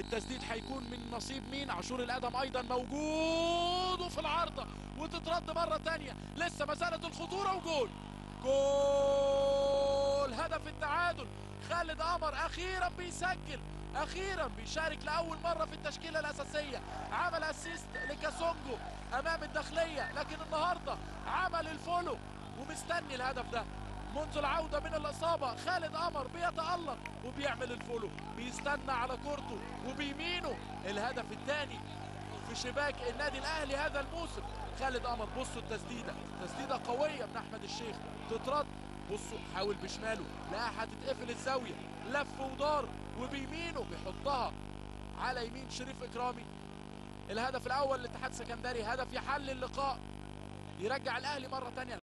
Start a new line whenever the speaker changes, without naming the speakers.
التسديد هيكون من نصيب مين عاشور الادم ايضا موجود وفي العارضه وتترد مره تانية لسه ما زالت الخطوره وجول جول هدف التعادل خالد قمر اخيرا بيسجل اخيرا بيشارك لاول مره في التشكيله الاساسيه عمل اسيست لكاسونجو امام الداخليه لكن النهارده عمل الفولو ومستني الهدف ده منذ العوده من الاصابه خالد قمر بيتالق وبيعمل الفولو بيستنى على كورته وبيمينه الهدف الثاني في شباك النادي الاهلي هذا الموسم خالد قمر بصوا التسديده تسديده قويه من احمد الشيخ تترد بصوا حاول بشماله لا هتتقفل الزاويه لف ودار وبيمينه بيحطها على يمين شريف اكرامي الهدف الاول لاتحاد سكندري هدف يحل اللقاء يرجع الاهلي مره ثانيه